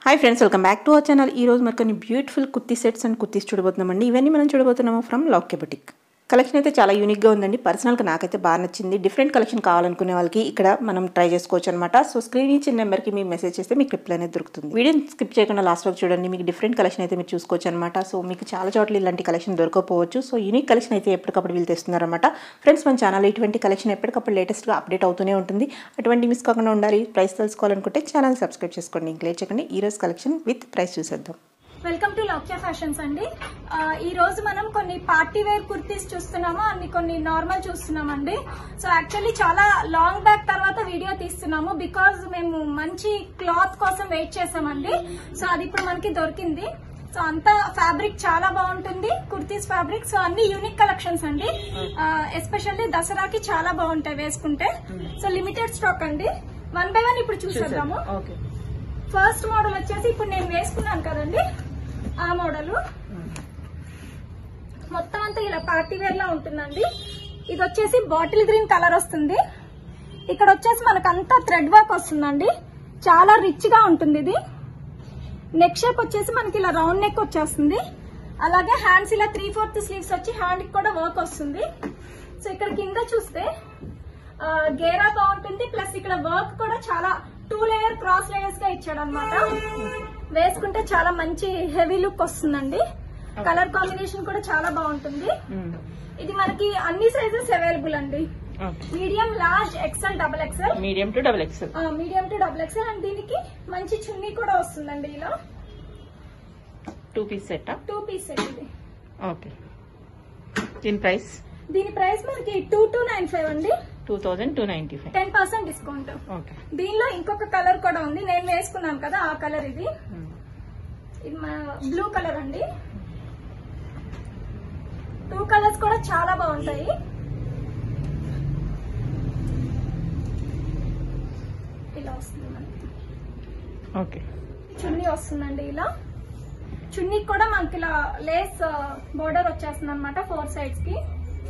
Hi friends welcome back to our channel ఈ రోజు మరి కొన్ని beautiful kurti sets and kurtis చూడబోతున్నామండి ఇవన్నీ మనం చూడబోతున్నాము ఫ్రమ్ లాక్కే బుటిక్ కలెక్షన్ అయితే చాలా యూనిక్గా ఉందండి పర్సనల్గా నాకైతే బాగా నచ్చింది డిఫరెంట్ కలెక్షన్ కావాలనుకునే వాళ్ళకి ఇక్కడ మనం ట్రై చేసుకోవచ్చు అనమాట సో స్క్రీన్ ఇచ్చిన నెంబర్కి మీరు మెసేజ్ చేస్తే మీకు రిప్లై అనేది దొరుకుతుంది వీడియోని స్కిప్ చేయకుండా లాస్ట్ వరకు చూడండి మీకు డిఫరెంట్ కలెక్షన్ అయితే మీరు చూసుకోవచ్చు అనమాట సో మీకు చాలా చోట్ల ఇలాంటి కలెక్షన్ దొరకకపోవచ్చు సో యూనిక్ కలెక్షన్ అయితే ఎప్పటికప్పుడు వీళ్ళు తెస్తున్నారన్నమాట ఫ్రెండ్స్ మన ఛానల్ ఇటువంటి కలెక్షన్ ఎప్పటికప్పుడు లేటెస్ట్గా అప్డేట్ అవుతూనే ఉంటుంది అటువంటి మిస్ కాకుండా ఉండాలి ప్రైస్ తెలుసుకోవాలనుకుంటే ఛానల్ సబ్స్క్రైబ్ చేసుకోండి ఇంక లేట్ చేయకండి ఈ రోజు కలెక్షన్ విత్ ప్రైస్ చూసేద్దాం వెల్కమ్ టు లౌక్య ఫ్యాషన్స్ అండి ఆ, ఈ రోజు మనం కొన్ని పార్టీ వేర్ కుర్తీస్ చూస్తున్నాము అన్ని కొన్ని నార్మల్ చూస్తున్నామండి సో యాక్చువల్లీ చాలా లాంగ్ బ్యాక్ తర్వాత వీడియో తీస్తున్నాము బికాజ్ మేము మంచి క్లాత్ కోసం వెయిట్ చేసామండి సో అది ఇప్పుడు మనకి దొరికింది సో అంతా ఫ్యాబ్రిక్ చాలా బాగుంటుంది కుర్తీస్ ఫ్యాబ్రిక్ సో అన్ని యూనిక్ కలెక్షన్స్ అండి ఎస్పెషల్లీ దసరాకి చాలా బాగుంటాయి వేసుకుంటే సో లిమిటెడ్ స్టాక్ అండి వన్ బై వన్ ఇప్పుడు చూసేద్దాము ఓకే ఫస్ట్ మోడల్ వచ్చేసి ఇప్పుడు నేను వేసుకున్నాను కదండి ఆ మోడల్ మొత్తం అంతా ఇలా పార్టీ వేర్ లా ఉంటుందండి ఇది వచ్చేసి బాటిల్ గ్రీన్ కలర్ వస్తుంది ఇక్కడ వచ్చేసి మనకు అంతా థ్రెడ్ వర్క్ వస్తుందండి చాలా రిచ్ గా ఉంటుంది ఇది నెక్ షేప్ వచ్చేసి మనకి ఇలా రౌండ్ నెక్ వచ్చేస్తుంది అలాగే హ్యాండ్స్ ఇలా త్రీ ఫోర్త్ స్లీవ్స్ వచ్చి హ్యాండ్ కి కూడా వర్క్ వస్తుంది సో ఇక్కడ కింద చూస్తే ఆ, గేరా బాగుంటుంది ప్లస్ ఇక్కడ వర్క్ కూడా చాలా టూ లేయర్ క్రాస్ లేయర్స్ గా ఇచ్చాడు అనమాట వేసుకుంటే చాలా మంచి హెవీ లుక్ వస్తుందండి కలర్ కాంబినేషన్ కూడా చాలా బాగుంటుంది ఇది మనకి అన్ని సైజెస్ అవైలబుల్ అండి medium large XL double XL medium to double XL medium to double XL and దీనికి మంచి చున్నీ కూడా వస్తుందండి ఇలా two piece set two piece set ఇది ఓకే దీని ప్రైస్ దీని ప్రైస్ మనకి టూ టూ నైన్ ఫైవ్ అండి two thousand two ninety five ten percent discount okay దీనిలో ఇంకొక కలర్ కూడా ఉంది నేను వేసుకున్నాను కదా ఆ కలర్ ఇది ఇది బ్లూ కలర్ అండి టూ కలర్స్ కూడా చాలా బాగుంటాయి ఇలా వస్తుంది మనకి ఓకే చున్నీ వస్తుందండి ఇలా చున్నీ కూడా మనకి ఇలా లేస్ బోర్డర్ వచ్చేస్తుంది అనమాట ఫోర్ సైడ్స్ కి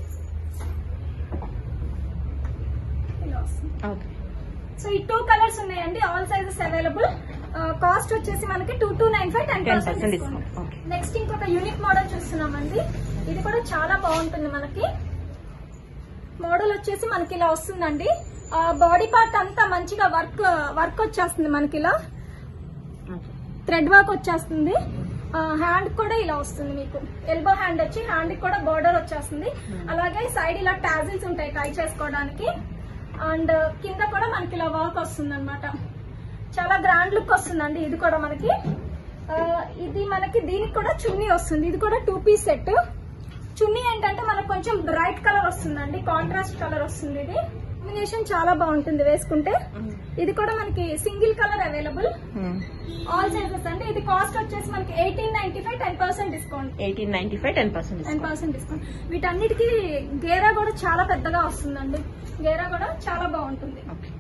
ఇలా వస్తుంది ఓకే సో ఈ టూ కలర్స్ ఉన్నాయండి ఆల్ సైజెస్ అవైలబుల్ కాస్ట్ వచ్చేసి మనకి two two nine five ten 10% percent discount. Okay. Next ఇంకొక యూనిక్ మోడల్ చూస్తున్నామండి ఇది కూడా చాలా బాగుంటుంది మనకి మోడల్ వచ్చేసి మనకి ఇలా వస్తుందండి బాడీ పార్ట్ అంతా మంచిగా వర్క్ వర్క్ వచ్చేస్తుంది మనకి ఇలా థ్రెడ్ వర్క్ వచ్చేస్తుంది హ్యాండ్ కూడా ఇలా వస్తుంది మీకు ఎల్బో హ్యాండ్ వచ్చి హ్యాండ్ కూడా బోర్డర్ వచ్చేస్తుంది అలాగే సైడ్ ఇలా టాజిల్స్ ఉంటాయి టై చేసుకోవడానికి అండ్ కింద కూడా మనకి ఇలా వర్క్ వస్తుంది అనమాట చాలా గ్రాండ్ లుక్ వస్తుందండి ఇది కూడా మనకి ఆ, ఇది మనకి దీనికి కూడా చున్నీ వస్తుంది ఇది కూడా టూ పీస్ సెట్ చున్నీ ఏంటంటే మనకు కొంచెం బ్రైట్ కలర్ వస్తుందండి కాంట్రాస్ట్ కలర్ వస్తుంది ఇది కాంబినేషన్ చాలా బాగుంటుంది వేసుకుంటే ఇది కూడా మనకి single colour available all sizes అంటే ఇది కాస్ట్ వచ్చేసి మనకి eighteen ninety five ten percent discount eighteen ninety five ten percent ten percent discount వీటన్నిటికీ గేరా కూడా చాలా పెద్దగా వస్తుందండి గేరా కూడా చాలా బాగుంటుంది ఓకే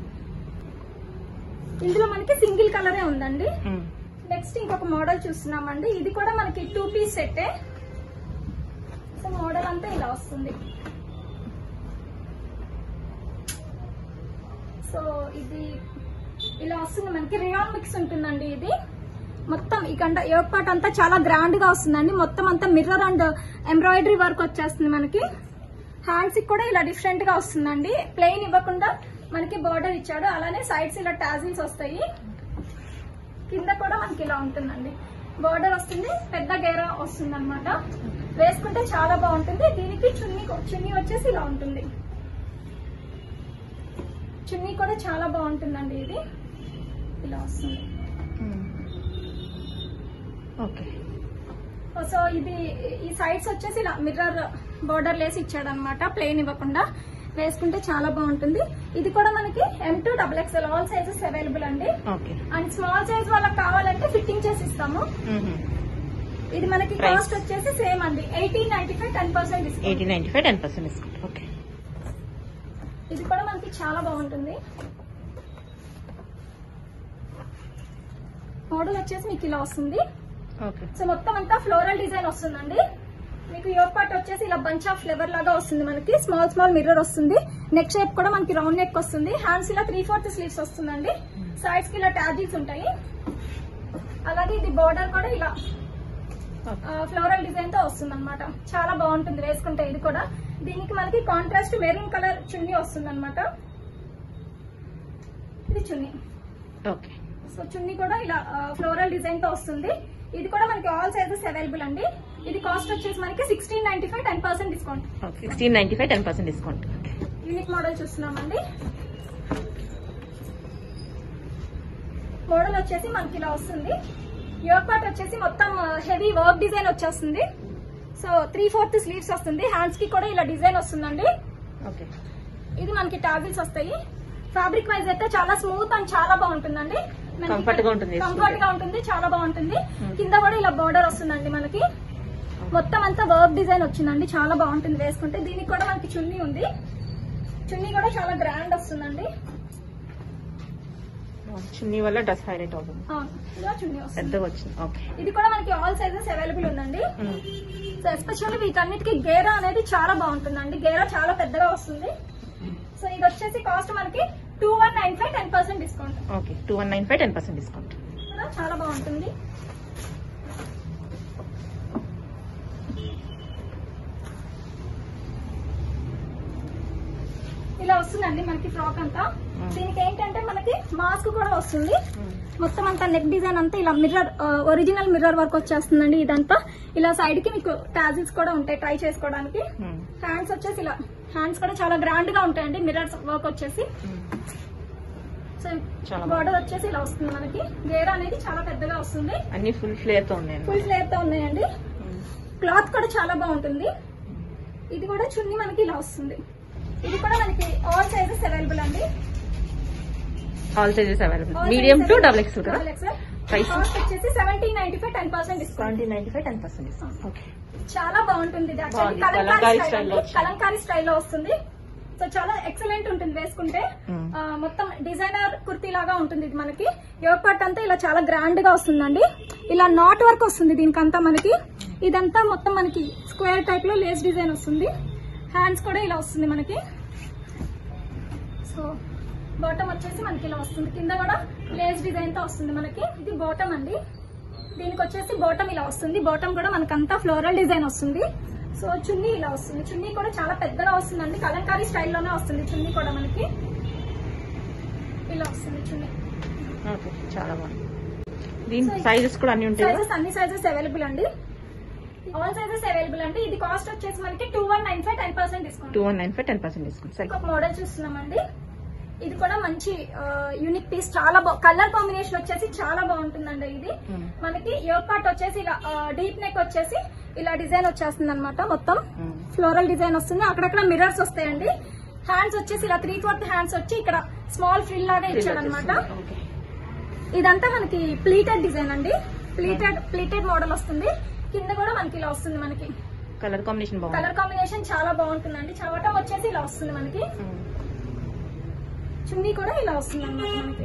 ఇందులో మనకి సింగిల్ కలరే ఉందండి నెక్స్ట్ ఇంకొక మోడల్ చూస్తున్నామండి ఇది కూడా మనకి టూ పీస్ సెట్టే సో మోడల్ అంతా ఇలా వస్తుంది సో ఇది ఇలా వస్తుంది మనకి రియాన్ మిక్స్ ఉంటుందండి ఇది మొత్తం ఈ కంట యోగ్ పార్ట్ అంతా చాలా గ్రాండ్ గా వస్తుందండి మొత్తం అంతా మిర్రర్ అండ్ ఎంబ్రాయిడరీ వర్క్ వచ్చేస్తుంది మనకి హ్యాండ్స్ కూడా ఇలా డిఫరెంట్ గా వస్తుందండి ప్లెయిన్ ఇవ్వకుండా మనకి బార్డర్ ఇచ్చాడు అలానే సైడ్స్ ఇలా టాజిల్స్ వస్తాయి కింద కూడా మనకి ఇలా ఉంటుందండి బార్డర్ వస్తుంది పెద్ద గేరా వస్తుంది అనమాట వేసుకుంటే చాలా బాగుంటుంది దీనికి చున్నీ చున్నీ వచ్చేసి ఇలా ఉంటుంది చున్నీ కూడా చాలా బాగుంటుందండి ఇది ఇలా వస్తుంది ఓకే సో ఇది ఈ సైడ్స్ వచ్చేసి ఇలా మిర్రర్ బోర్డర్ లేసి ఇచ్చాడు అనమాట ప్లెయిన్ ఇవ్వకుండా వేసుకుంటే చాలా బాగుంటుంది ఇది కూడా మనకి M two double XL all sizes available అండి ఓకే అండ్ స్మాల్ సైజ్ వాళ్ళకి కావాలంటే ఫిట్టింగ్ చేసి ఇస్తాము ఇది మనకి Price? కాస్ట్ వచ్చేసి సేమ్ అండి eighteen ninety five ten percent discount eighteen ninety five ten percent discount okay ఇది కూడా మనకి చాలా బాగుంటుంది మోడల్ వచ్చేసి మీకు ఇలా వస్తుంది ఓకే సో మొత్తం అంతా ఫ్లోరల్ డిజైన్ వస్తుందండి మీకు యోగ్ పార్ట్ వచ్చేసి ఇలా బంచ్ ఆఫ్ ఫ్లేవర్ లాగా వస్తుంది మనకి స్మాల్ స్మాల్ మిర్రర్ వస్తుంది నెక్ షేప్ కూడా మనకి రౌండ్ నెక్ వస్తుంది హ్యాండ్స్ ఇలా త్రీ ఫోర్త్ స్లీవ్స్ వస్తుందండి సైడ్స్ కి ఇలా ట్యాజిల్స్ ఉంటాయి అలాగే ఇది బోర్డర్ కూడా ఇలా ఫ్లోరల్ డిజైన్ తో వస్తుంది అనమాట చాలా బాగుంటుంది వేసుకుంటే ఇది కూడా దీనికి మనకి కాంట్రాస్ట్ మెరూన్ కలర్ చున్నీ వస్తుంది అనమాట ఇది చున్నీ ఓకే సో చున్నీ కూడా ఇలా ఫ్లోరల్ డిజైన్ తో వస్తుంది ఇది కూడా మనకి ఆల్ సైజెస్ అవైలబుల్ అండి ఇది కాస్ట్ వచ్చేసి మనకి sixteen ninety five ten percent discount sixteen ninety five ten percent discount unique model చూస్తున్నామండి మోడల్ వచ్చేసి మనకి ఇలా వస్తుంది యోగ్ పార్ట్ వచ్చేసి మొత్తం హెవీ వర్క్ డిజైన్ వచ్చేస్తుంది సో త్రీ ఫోర్త్ స్లీవ్స్ వస్తుంది హ్యాండ్స్ కి కూడా ఇలా డిజైన్ వస్తుందండి ఓకే ఇది మనకి టాజిల్స్ వస్తాయి ఫ్యాబ్రిక్ వైజ్ అయితే చాలా స్మూత్ అండ్ చాలా బాగుంటుందండి మనకి Comfort గా ఉంటుంది వేసుకుంటే. కంఫర్ట్ గా ఉంటుంది చాలా బాగుంటుంది కింద కూడా ఇలా బోర్డర్ వస్తుందండి మనకి మొత్తం అంతా వర్క్ డిజైన్ వచ్చిందండి చాలా బాగుంటుంది వేసుకుంటే దీనికి కూడా మనకి చున్నీ ఉంది చున్నీ కూడా చాలా గ్రాండ్ వస్తుందండి చున్నీ వల్ల డ్రెస్ హైలైట్ అవుతుంది అవును, ఇలా చున్నీ వస్తుంది పెద్దగా వచ్చింది ఓకే ఇది కూడా మనకి ఆల్ సైజెస్ అవైలబుల్ ఉందండి సో ఎస్పెషల్లీ వీటన్నిటికి గేరా అనేది చాలా బాగుంటుందండి గేరా చాలా పెద్దగా వస్తుంది సో ఇది వచ్చేసి కాస్ట్ మనకి two one nine five ten percent discount okay two one nine five ten percent discount కూడా చాలా బాగుంటుంది ఇలా వస్తుందండి మనకి ఫ్రాక్ అంతా Hmm. దీనికి ఏంటంటే మనకి మాస్క్ కూడా వస్తుంది మొత్తం అంతా నెక్ డిజైన్ అంతా ఇలా మిర్రర్ ఒరిజినల్ మిర్రర్ వర్క్ వచ్చేస్తుందండి ఇదంతా ఇలా సైడ్ కి మీకు టాజిల్స్ కూడా ఉంటాయి ట్రై చేసుకోవడానికి హ్యాండ్స్ వచ్చేసి ఇలా హ్యాండ్స్ కూడా చాలా గ్రాండ్ గా ఉంటాయండి మిర్రర్ వర్క్ వచ్చేసి సో చాలా బార్డర్ వచ్చేసి ఇలా వస్తుంది మనకి గేర్ అనేది చాలా పెద్దగా వస్తుంది అన్ని ఫుల్ ఫ్లేర్ తో ఉన్నాయండి ఫుల్ ఫ్లేర్ తో ఉన్నాయండి క్లాత్ కూడా చాలా బాగుంటుంది ఇది కూడా చున్నీ మనకి ఇలా వస్తుంది ఇది కూడా మనకి ఆల్ సైజెస్ అవైలబుల్ అండి all sizes available All medium sizes to available. Double X కదా Double XL. Price? కాస్ట్ వచ్చేసి seventeen ninety five ten percent discount seventy ninety five ten percent discount okay చాలా బాగుంటుంది ఇది actually. బాగుంది. Kalamkari Kalamkari style style లో అండి. వచ్చింది. కలంకారీ స్టైల్లో వస్తుంది సో చాలా ఎక్సలెంట్ ఉంటుంది వేసుకుంటే Hmm. ఆ, మొత్తం డిజైనర్ కుర్తీ లాగా ఉంటుంది ఇది మనకి యోగ పార్ట్ అంతా ఇలా చాలా గ్రాండ్ గా వస్తుందండి ఇలా నాట్ వర్క్ వస్తుంది దీనికంతా మనకి ఇదంతా మొత్తం మనకి స్క్వేర్ టైప్ లో లేస్ డిజైన్ వస్తుంది హ్యాండ్స్ కూడా ఇలా వస్తుంది మనకి సో బాటమ్ వచ్చేసి మనకి ఇలా వస్తుంది కింద కూడా లేస్ డిజైన్ తో వస్తుంది మనకి ఇది బాటమ్ అండి దీనికి వచ్చేసి బాటమ్ ఇలా వస్తుంది బాటమ్ కూడా మనకంతా ఫ్లోరల్ డిజైన్ వస్తుంది సో చున్నీ ఇలా వస్తుంది చున్నీ కూడా చాలా పెద్దగా వస్తుందండి కలంకారీ స్టైల్లోనే వస్తుంది చున్నీ కూడా మనకి ఇలా వస్తుంది చున్నీ ఓకే చాలా బాగుంది దీని సైజెస్ కూడా అన్ని ఉంటాయి సైజెస్ అన్ని సైజెస్ అవైలబుల్ అండి ఆల్ సైజెస్ అవైలబుల్ అండి ఇది కాస్ట్ వచ్చేసి మనకి two one nine five ten percent discount two one nine five ten percent discount సరే ఇంకొక మోడల్ చూస్తున్నామండి ఇది కూడా మంచి యూనిక్ పీస్ చాలా బా కలర్ కాంబినేషన్ వచ్చేసి చాలా బాగుంటుందండి ఇది Hmm. మనకి ఇయర్ పార్ట్ వచ్చేసి ఇలా డీప్ నెక్ వచ్చేసి ఇలా డిజైన్ వచ్చేస్తుంది అనమాట మొత్తం Hmm. ఫ్లోరల్ డిజైన్ వస్తుంది అక్కడక్కడ మిర్రర్స్ వస్తాయండి హ్యాండ్స్ వచ్చేసి ఇలా త్రీ ఫోర్త్ హ్యాండ్స్ వచ్చి ఇక్కడ స్మాల్ ఫ్రిల్ లాగా ఇచ్చాడు అనమాట ఓకే ఇదంతా మనకి ప్లీటెడ్ డిజైన్ అండి ప్లీటెడ్ ప్లీటెడ్ మోడల్ వస్తుంది కింద కూడా మనకి ఇలా వస్తుంది మనకి కలర్ కాంబినేషన్ బాగుంది కలర్ కాంబినేషన్ చాలా బాగుంటుందండి చవటం వచ్చేసి ఇలా వస్తుంది మనకి Hmm. చున్నీ కూడా ఇలా వస్తుంది అన్నమాట మనకి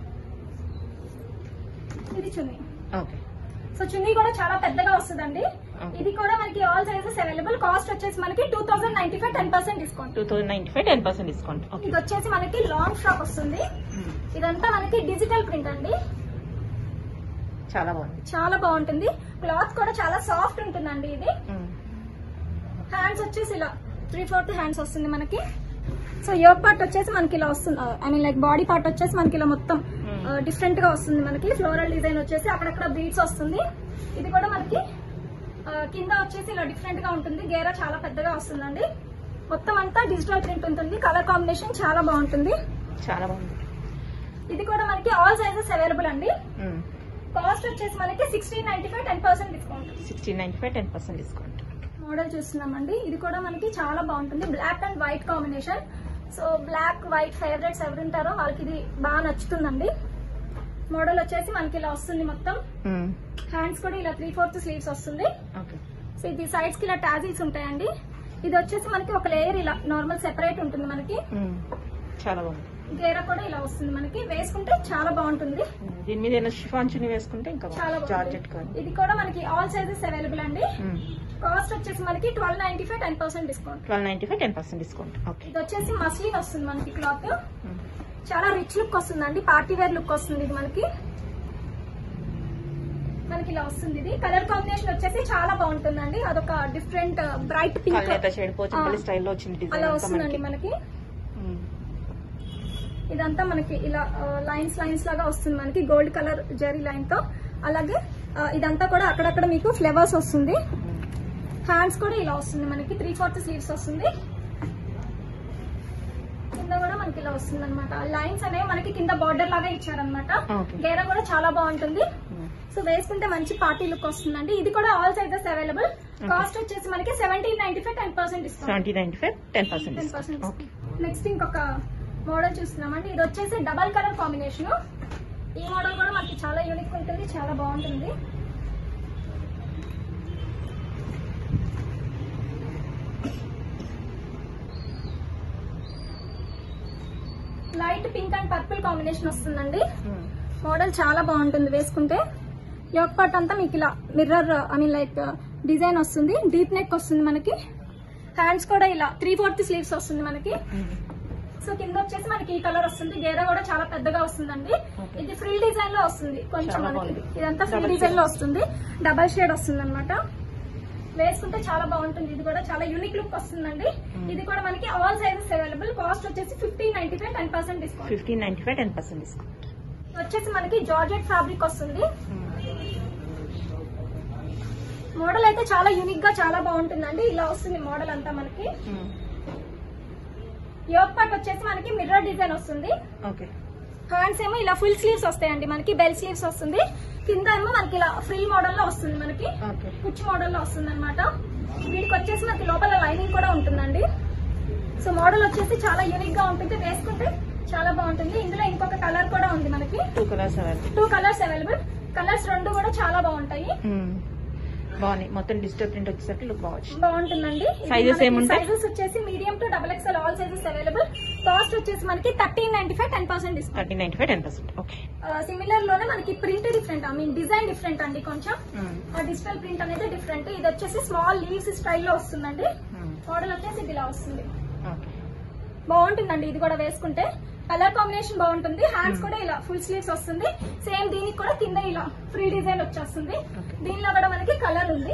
ఇది చున్నీ ఓకే సో చున్నీ కూడా చాలా పెద్దగా వస్తుందండి Okay. ఇది కూడా మనకి ఆల్ సైజెస్ అవైలబుల్ కాస్ట్ వచ్చేసి మనకి two thousand ninety five ten percent discount two thousand ninety five ten percent discount okay ఇది వచ్చేసి మనకి లాంగ్ ఫ్రాక్ వస్తుంది ఇదంతా మనకి డిజిటల్ ప్రింట్ అండి చాలా బాగుంది చాలా బాగుంటుంది క్లాత్ కూడా చాలా సాఫ్ట్ ఉంటుందండి ఇది హ్యాండ్స్ వచ్చేసి ఇలా త్రీ ఫోర్త్ హ్యాండ్స్ వస్తుంది మనకి సో యోగ్ పార్ట్ వచ్చేసి మనకి ఇలా వస్తుంది I mean like body part వచ్చేసి మనకి ఇలా మొత్తం Hmm. డిఫరెంట్ గా వస్తుంది మనకి ఫ్లోరల్ డిజైన్ వచ్చేసి అక్కడక్కడ బీడ్స్ వస్తుంది ఇది కూడా మనకి ఆ, కింద వచ్చేసి ఇలా డిఫరెంట్ గా ఉంటుంది గేరా చాలా పెద్దగా వస్తుందండి మొత్తం అంతా డిజిటల్ ప్రింట్ ఉంటుంది కలర్ కాంబినేషన్ చాలా బాగుంటుంది చాలా బాగుంది ఇది కూడా మనకి ఆల్ సైజెస్ అవైలబుల్ అండి కాస్ట్ వచ్చేసి మనకి sixteen ninety five ten percent discount sixteen ninety five ten percent discount model చూస్తున్నామండి ఇది కూడా మనకి చాలా బాగుంటుంది black and white combination so black white favourites ఎవరు ఉంటారో వాళ్ళకి ఇది బాగా నచ్చుతుందండి మోడల్ వచ్చేసి మనకి ఇలా వస్తుంది మొత్తం హ్యాండ్స్ కూడా ఇలా త్రీ ఫోర్త్ స్లీవ్స్ వస్తుంది ఓకే సో ఇది సైడ్స్ కి ఇలా టాజిల్స్ ఉంటాయండి ఇది వచ్చేసి మనకి ఒక లేయర్ ఇలా నార్మల్ సెపరేట్ ఉంటుంది మనకి చాలా బాగుంది గేర కూడా ఇలా వస్తుంది మనకి వేసుకుంటే చాలా బాగుంటుంది దీని మీద ఏమైనా షిఫాన్ చున్నీ వేసుకుంటే ఇంకా చాలా జార్జెట్ కానీ బాగుంటుంది ఇది కూడా మనకి ఆల్ సైజెస్ అవైలబుల్ అండి కాస్ట్ వచ్చేసి మనకి twelve ninety five ten percent discount twelve ninety five ten percent discount okay ఇది వచ్చేసి మస్లిన్ వస్తుంది మనకి క్లాత్ చాలా రిచ్ లుక్ వస్తుందండి పార్టీ వేర్ లుక్ వస్తుంది ఇది మనకి మనకి ఇలా వస్తుంది ఇది కలర్ కాంబినేషన్ వచ్చేసి చాలా బాగుంటుందండి అదొక డిఫరెంట్ బ్రైట్ పింక్ కల్నేత షేడ్ పోచంపల్లి స్టైల్లో వచ్చింది అలా డిజైన్ అంతా వస్తుందండి మనకి మనకి ఉమ్. ఇదంతా మనకి ఇలా లైన్స్ లైన్స్ లాగా వస్తుంది మనకి గోల్డ్ కలర్ జరీ లైన్ తో అలాగే ఆ, ఇదంతా కూడా అక్కడక్కడ మీకు ఫ్లేవర్స్ వస్తుంది హ్యాండ్స్ కూడా ఇలా వస్తుంది మనకి త్రీ ఫోర్త్ స్లీవ్స్ వస్తుంది కింద కూడా మనకి ఇలా వస్తుంది అనమాట లైన్స్ అనేవి మనకి కింద బార్డర్ లాగా ఇచ్చారనమాట Okay. గేర కూడా చాలా బాగుంటుంది ఉమ్. సో వేసుకుంటే మంచి పార్టీ లుక్ వస్తుందండి ఇది కూడా ఆల్ సైజెస్ అవైలబుల్ కాస్ట్ వచ్చేసి మనకి seventeen ninety five ten percent ఇస్తాం seventy ninety five ten percent ten percent okay next ఇంకొక మోడల్ చూస్తున్నామండి ఇది వచ్చేసి డబల్ కలర్ కాంబినేషన్ ఈ మోడల్ కూడా మనకి చాలా యూనిక్ ఉంటుంది చాలా బాగుంటుంది light pink and purple combination వస్తుందండి మోడల్ చాలా బాగుంటుంది వేసుకుంటే యోక్ పార్ట్ అంతా మీకు ఇలా mirror I mean like design వస్తుంది డీప్ నెక్ వస్తుంది మనకి హ్యాండ్స్ కూడా ఇలా త్రీ ఫోర్త్ స్లీవ్స్ వస్తుంది మనకి సో కింద వచ్చేసి మనకి ఈ కలర్ వస్తుంది గేరా కూడా చాలా పెద్దగా వస్తుందండి Okay. ఇది ఫ్రిల్ డిజైన్ లో వస్తుంది కొంచెం చాలా మనకి బాగుంది. ఇదంతా ఫ్రిల్ Double డిజైన్ లో వస్తుంది డబల్ షేడ్ వస్తుంది అనమాట వేసుకుంటే చాలా బాగుంటుంది ఇది కూడా చాలా యూనిక్ లుక్ వస్తుందండి ఇది కూడా మనకి ఆల్ సైజెస్ అవైలబుల్ కాస్ట్ వచ్చేసి fifteen ninety five ten percent discount fifteen ninety five ten percent discount వచ్చేసి మనకి జార్జెట్ ఫ్యాబ్రిక్ వస్తుంది మోడల్ అయితే చాలా యూనిక్ గా చాలా బాగుంటుందండి ఇలా వస్తుంది మోడల్ అంతా మనకి యోక్ పార్ట్ వచ్చేసి మనకి మిర్రర్ డిజైన్ వస్తుంది ఓకే హ్యాండ్స్ ఏమో ఇలా ఫుల్ స్లీవ్స్ వస్తాయండి మనకి బెల్ స్లీవ్స్ వస్తుంది కింద ఏమో మనకి ఇలా ఫ్రిల్ మోడల్ లో వస్తుంది మనకి ఓకే కుచ్ మోడల్ లో వస్తుంది అనమాట వీటికి వచ్చేసి మనకి లోపల లైనింగ్ కూడా ఉంటుందండి సో మోడల్ వచ్చేసి చాలా యూనిక్ గా ఉంటుంది వేసుకుంటే చాలా బాగుంటుంది ఇందులో ఇంకొక కలర్ కూడా ఉంది మనకి two colours available two colours available colours రెండు కూడా చాలా బాగుంటాయి బాగున్నాయి మొత్తం డిజిటల్ ప్రింట్ వచ్చేసరికి లుక్ బాగా బాగుంటుందండి Sizes ఏముంటాయి? సైజెస్ వచ్చేసి medium to double XL all sizes available cost వచ్చేసి మనకి thirteen ninety five ten percent discount thirty ninety five ten percent okay similar లోనే మనకి print different I mean design different అండి కొంచెం ఆ డిజిటల్ ప్రింట్ అనేది డిఫరెంట్ ఇది వచ్చేసి స్మాల్ లీవ్స్ స్టైల్లో వస్తుందండి మోడల్ వచ్చేసి ఇది ఇలా వస్తుంది ఓకే బాగుంటుందండి ఇది కూడా వేసుకుంటే కలర్ కాంబినేషన్ బాగుంటుంది హ్యాండ్స్ కూడా ఇలా ఫుల్ స్లీవ్స్ వస్తుంది సేమ్ దీనికి కూడా కింద ఇలా ఫ్రీ డిజైన్ వచ్చేస్తుంది Okay. దీనిలో కూడా మనకి కలర్ ఉంది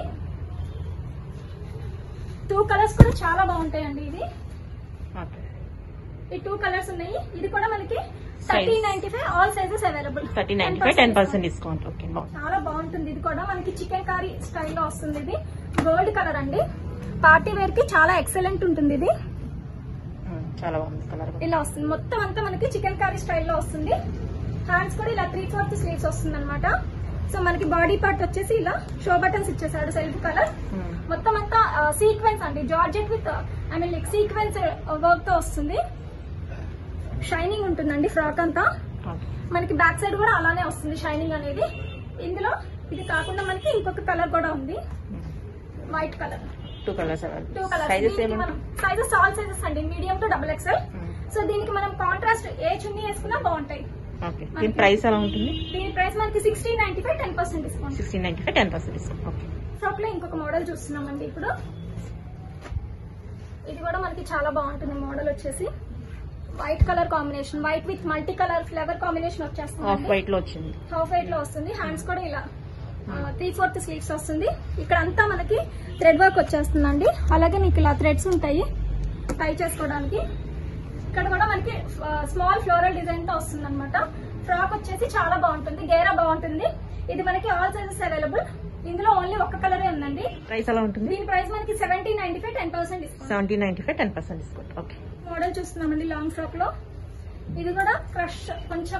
టూ కలర్స్ కూడా చాలా బాగుంటాయండి ఇది ఓకే ఈ టూ కలర్స్ ఉన్నాయి ఇది కూడా మనకి Size. Thirty ninety five all sizes available thirty ninety five ten percent discount okay బాగుంది చాలా బాగుంటుంది ఇది కూడా మనకి చికెన్ కర్రీ స్టైల్లో వస్తుంది ఇది గోల్డ్ కలర్ అండి పార్టీ వేర్ కి చాలా ఎక్సలెంట్ ఉంటుంది ఇది చాలా బాగుంది కలర్ ఇలా వస్తుంది మొత్తం అంతా మనకి చికెన్ కర్రీ స్టైల్లో వస్తుంది హ్యాండ్స్ కూడా ఇలా త్రీ ఫోర్త్ స్లీవ్స్ వస్తుంది అనమాట సో మనకి బాడీ పార్ట్ వచ్చేసి ఇలా షో బటన్స్ ఇచ్చేసాడు సెల్ఫ్ కలర్ మొత్తం అంతా సీక్వెన్స్ అండి georgette with I mean like sequence work తో వస్తుంది షైనింగ్ ఉంటుందండి ఫ్రాక్ అంతా ఓకే మనకి బ్యాక్ సైడ్ కూడా అలానే వస్తుంది షైనింగ్ అనేది ఇందులో ఇది కాకుండా మనకి ఇంకొక కలర్ కూడా ఉంది white colour two colours two available colours sizes ఏమంటారు సైజెస్ ఆల్ సైజెస్ అండి medium to double XL so దీనికి మనం కాంట్రాస్ట్ ఏ చున్నీ వేసుకున్నా బాగుంటాయి ఓకే దీని ప్రైస్ ఎలా ఉంటుంది దీని ప్రైస్ మనకి sixteen ninety five ten percent discount sixteen ninety five ten percent discount okay frock లో ఇంకొక మోడల్ చూస్తున్నామండి ఇప్పుడు ఇది కూడా మనకి చాలా బాగుంటుంది మోడల్ వచ్చేసి white colour combination white with multi colour flavour combination of వచ్చేస్తుంది వైట్ లో వచ్చింది హాఫ్ వైట్ లో వస్తుంది హ్యాండ్స్ కూడా ఇలా త్రీ ఫోర్త్ స్లీవ్స్ వస్తుంది ఇక్కడ అంతా మనకి థ్రెడ్ వర్క్ వచ్చేస్తుందండి అలాగే మీకు ఇలా థ్రెడ్స్ ఉంటాయి టై చేసుకోవడానికి ఇక్కడ కూడా మనకి స్మాల్ ఫ్లోరల్ డిజైన్ తో వస్తుంది అనమాట ఫ్రాక్ వచ్చేసి చాలా బాగుంటుంది గేరా బాగుంటుంది ఇది మనకి ఆల్ సైజెస్ అవైలబుల్ ఇందులో ఓన్లీ ఒక్క కలరే ఉందండి ప్రైస్ ఎలా ఉంటుంది దీని ప్రైస్ మనకి seventeen ninety five ten percent discount seventeen ninety five ten percent discount okay model చూస్తున్నామండి లాంగ్ ఫ్రాక్ లో ఇది కూడా క్రష్ కొంచెం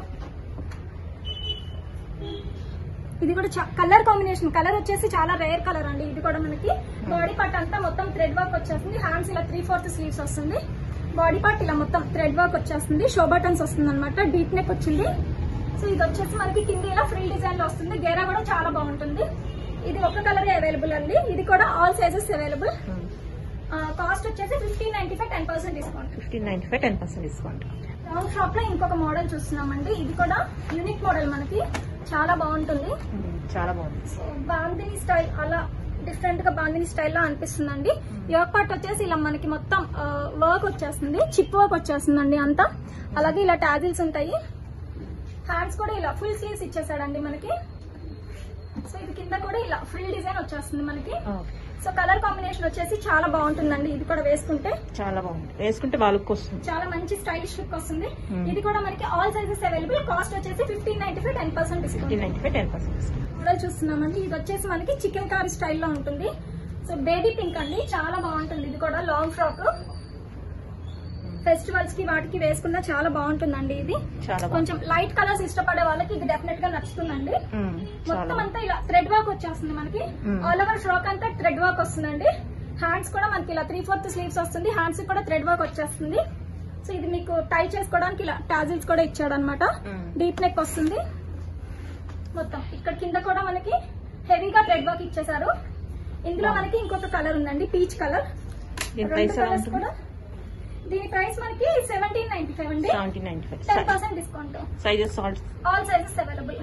ఇది కూడా కలర్ కాంబినేషన్ కలర్ వచ్చేసి చాలా రేర్ కలర్ అండి ఇది కూడా మనకి బాడీ పార్ట్ అంతా మొత్తం థ్రెడ్ వర్క్ వచ్చేస్తుంది హ్యాండ్స్ ఇలా త్రీ ఫోర్త్ స్లీవ్స్ వస్తుంది బాడీ పార్ట్ ఇలా మొత్తం థ్రెడ్ వర్క్ వచ్చేస్తుంది షో బటన్స్ వస్తుంది అనమాట డీప్ నెక్ వచ్చింది సో ఇది వచ్చేసి మనకి కింద ఇలా ఫ్రిల్ డిజైన్ లో వస్తుంది గేరా కూడా చాలా బాగుంటుంది ఇది ఒక కలర్ అవైలబుల్ అండి ఇది కూడా ఆల్ సైజెస్ అవైలబుల్ కాస్ట్ వచ్చేసి fifteen ninety five ten percent discount fifteen ninety five ten percent discount round shop లో ఇంకొక మోడల్ చూస్తున్నామండి ఇది కూడా యూనిక్ మోడల్ మనకి చాలా బాగుంటుంది చాలా బాగుంది సో బాందిని స్టైల్ అలా డిఫరెంట్ గా బాందిని స్టైల్లో అనిపిస్తుందండి యోగ పార్ట్ వచ్చేసి ఇలా మనకి మొత్తం వర్క్ వచ్చేస్తుంది చిప్ వర్క్ వచ్చేస్తుందండి అంతా అలాగే ఇలా టాజిల్స్ ఉంటాయి హ్యాండ్స్ కూడా ఇలా ఫుల్ స్లీవ్స్ ఇచ్చేసాడండి మనకి సో ఇది కింద కూడా ఇలా ఫ్రిల్ డిజైన్ వచ్చేస్తుంది మనకి ఓకే సో కలర్ కాంబినేషన్ వచ్చేసి చాలా బాగుంటుందండి ఇది కూడా వేసుకుంటే చాలా బాగుంది వేసుకుంటే వాళ్ళకి వస్తుంది చాలా మంచి స్టైలిష్ లుక్ వస్తుంది Hmm. ఇది కూడా మనకి ఆల్ సైజెస్ అవైలబుల్ కాస్ట్ వచ్చేసి fifteen ninety five ten percent fifteen discount ninety five ten percent model చూస్తున్నామండి ఇది వచ్చేసి మనకి చికెన్ కారీ స్టైల్లో ఉంటుంది సో బేబీ పింక్ అండి చాలా బాగుంటుంది ఇది కూడా లాంగ్ ఫ్రాక్ ఫెస్టివల్స్ కి వాటికి వేసుకున్నా చాలా బాగుంటుందండి ఇది చాలా బాగుంది కొంచెం లైట్ కలర్స్ ఇష్టపడే వాళ్ళకి ఇది డెఫినెట్ గా నచ్చుతుందండి ఉమ్, చాలా మొత్తం అంతా ఇలా థ్రెడ్ వర్క్ వచ్చేస్తుంది మనకి Hmm. ఆల్ ఓవర్ ఫ్రాక్ అంతా థ్రెడ్ వర్క్ వస్తుందండి హ్యాండ్స్ కూడా మనకి ఇలా త్రీ ఫోర్త్ స్లీవ్స్ వస్తుంది హ్యాండ్స్ కూడా థ్రెడ్ వర్క్ వచ్చేస్తుంది సో ఇది మీకు టై చేసుకోవడానికి ఇలా టాజిల్స్ కూడా ఇచ్చాడు అనమాట Hmm. డీప్ నెక్ వస్తుంది మొత్తం ఇక్కడ కింద కూడా మనకి హెవీగా థ్రెడ్ వర్క్ ఇచ్చేసారు ఇందులో మనకి ఇంకొక కలర్ ఉందండి పీచ్ కలర్ దీని ప్రైస్ ఎలా కలర్స్ ఉంటుంది కూడా దీని ప్రైస్ మనకి సెవెంటీన్ నైన్టీ ఫైవ్ అండి seventeen ninety ten five percent discount sizes సాల్ట్ all sizes available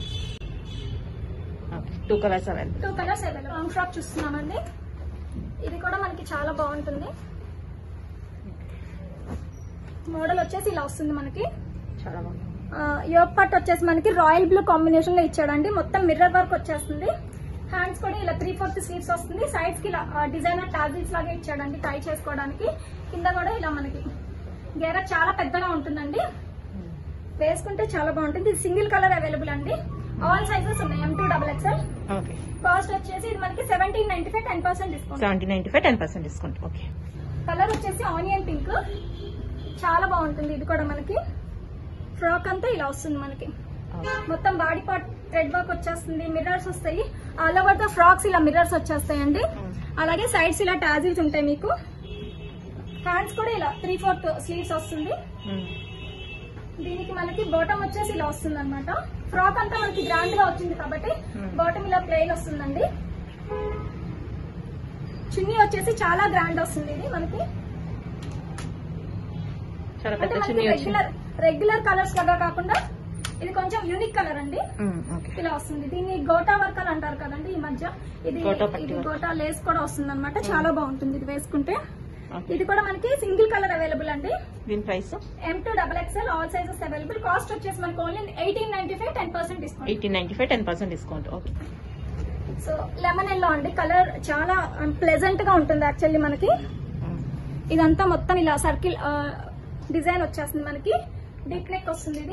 okay two colours available two colours available long frock చూస్తున్నామండి ఇది కూడా మనకి చాలా బాగుంటుంది మోడల్ వచ్చేసి ఇలా వస్తుంది మనకి చాలా బాగుంది యోగ్ పట్ వచ్చేసి మనకి రాయల్ బ్లూ కాంబినేషన్ లో ఇచ్చాడండి మొత్తం మిర్రర్ వర్క్ వచ్చేస్తుంది హ్యాండ్స్ కూడా ఇలా త్రీ ఫోర్త్ స్లీవ్స్ వస్తుంది సైడ్స్ కి ఇలా డిజైనర్ టాజిల్స్ లాగా ఇచ్చాడండి టై చేసుకోవడానికి కింద కూడా ఇలా మనకి గేర చాలా పెద్దగా ఉంటుందండి వేసుకుంటే చాలా బాగుంటుంది ఇది సింగిల్ కలర్ అవైలబుల్ అండి ఆల్ సైజెస్ ఉన్నాయి M to double XL okay cost వచ్చేసి ఇది మనకి seventeen ninety five ten percent discount seventeen ninety five ten percent discount okay colour వచ్చేసి ఆనియన్ పింక్ చాలా బాగుంటుంది ఇది కూడా మనకి ఫ్రాక్ అంతా ఇలా వస్తుంది మనకి మొత్తం బాడీ పార్ట్ థ్రెడ్ వర్క్ వచ్చేస్తుంది మిర్రర్స్ వస్తాయి ఆల్ ఓవర్ ద ఫ్రాక్స్ ఇలా మిర్రర్స్ వచ్చేస్తాయండి అలాగే సైడ్స్ ఇలా టాజిల్స్ ఉంటాయి మీకు హ్యాండ్స్ కూడా ఇలా త్రీ ఫోర్త్ స్లీవ్స్ వస్తుంది దీనికి మనకి బాటమ్ వచ్చేసి ఇలా వస్తుంది అనమాట ఫ్రాక్ అంతా మనకి గ్రాండ్ గా వచ్చింది కాబట్టి Hmm. బాటమ్ ఇలా ప్లెయిన్ వస్తుందండి చున్నీ వచ్చేసి చాలా గ్రాండ్ వస్తుంది ఇది మనకి చాలా అంటే పెద్ద మనకి చున్నీ వచ్చింది రెగ్యులర్ రెగ్యులర్ కలర్స్ లాగా కాకుండా ఇది కొంచెం యూనిక్ కలర్ అండి ఓకే ఇలా వస్తుంది దీన్ని గోటా వర్క్ అని అంటారు కదండి ఈ మధ్య ఇది గోటా పట్టి ఇది వర్క్. గోటా లేస్ కూడా వస్తుంది అనమాట చాలా బాగుంటుంది ఇది వేసుకుంటే ఓకే ఇది కూడా మనకి సింగిల్ కలర్ అవైలబుల్ అండి దీని price M to double XL all sizes available cost వచ్చేసి మనకి only eighteen ninety five ten percent discount eighteen ninety five ten percent discount okay so lemon yellow అండి కలర్ చాలా pleasant గా ఉంటుంది actually మనకి ఇదంతా మొత్తం ఇలా సర్కిల్ డిజైన్ వచ్చేస్తుంది మనకి డీప్ నెక్ వస్తుంది ఇది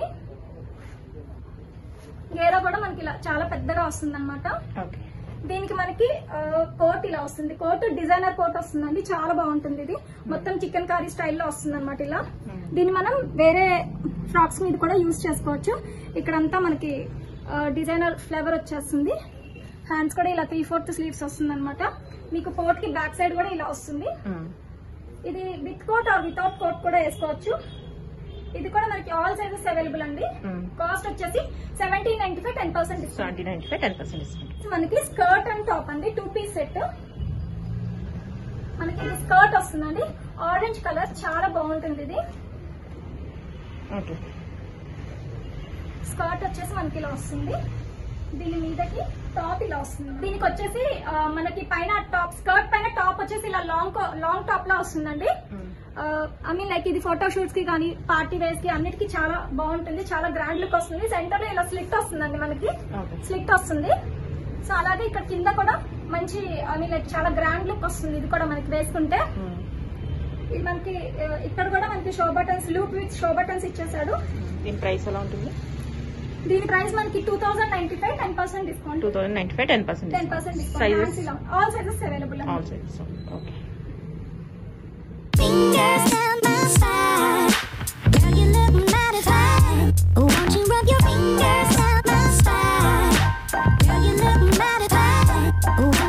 గేరా కూడా మనకి ఇలా చాలా పెద్దగా వస్తుంది అనమాట ఓకే దీనికి మనకి కోట్ ఇలా వస్తుంది కోట్ డిజైనర్ కోట్ వస్తుందండి చాలా బాగుంటుంది ఇది మొత్తం చికెన్ కర్రీ స్టైల్లో వస్తుంది అనమాట ఇలా దీన్ని మనం వేరే ఫ్రాక్స్ మీద కూడా యూజ్ చేసుకోవచ్చు ఇక్కడంతా మనకి డిజైనర్ ఫ్లేవర్ వచ్చేస్తుంది హ్యాండ్స్ కూడా ఇలా త్రీ ఫోర్త్ స్లీవ్స్ వస్తుంది అనమాట మీకు కోట్ కి బ్యాక్ సైడ్ కూడా ఇలా వస్తుంది ఇది with coat or without coat కూడా వేసుకోవచ్చు ఇది కూడా మనకి ఆల్ సైజెస్ అవైలబుల్ అండి కాస్ట్ వచ్చేసి seventeen ninety five ten percent discount seventy ninety five ten percent discount మనకి స్కర్ట్ అండ్ టాప్ అండి టూ పీస్ సెట్ మనకి ఇది స్కర్ట్ వస్తుందండి ఆరెంజ్ కలర్ చాలా బాగుంటుంది ఇది ఓకే స్కర్ట్ వచ్చేసి మనకి ఇలా వస్తుంది దీని మీదకి టాప్ ఇలా వస్తుంది దీనికి వచ్చేసి ఆ, మనకి పైన టాప్ స్కర్ట్ పైన టాప్ వచ్చేసి ఇలా లాంగ్ లాంగ్ టాప్ లా వస్తుందండి ఐ మీన్ లైక్ ఇది ఫోటో షూట్స్ కి కానీ పార్టీ వేర్స్ కి అన్నిటికీ చాలా బాగుంటుంది చాలా గ్రాండ్ లుక్ వస్తుంది సెంటర్ లో ఇలా స్లిట్ వస్తుందండి మనకి ఓకే స్లిట్ వస్తుంది సో అలాగే ఇక్కడ కింద కూడా మంచి ఐ మీన్ లైక్ చాలా గ్రాండ్ లుక్ వస్తుంది ఇది కూడా మనకి వేసుకుంటే ఇది మనకి ఆ, ఇక్కడ కూడా మనకి show buttons loop with show buttons ఇచ్చేసాడు దీని ప్రైస్ ఎలా ఉంటుంది దీని ప్రైస్ మనకి two thousand ninety five ten percent discount two thousand ninety five ten percent ten percent sizes discount all sizes available all sizes okay Fingers down my spine. Girl, you look mighty fine. Won't you rub your fingers down my spine? Girl, you look mighty fine.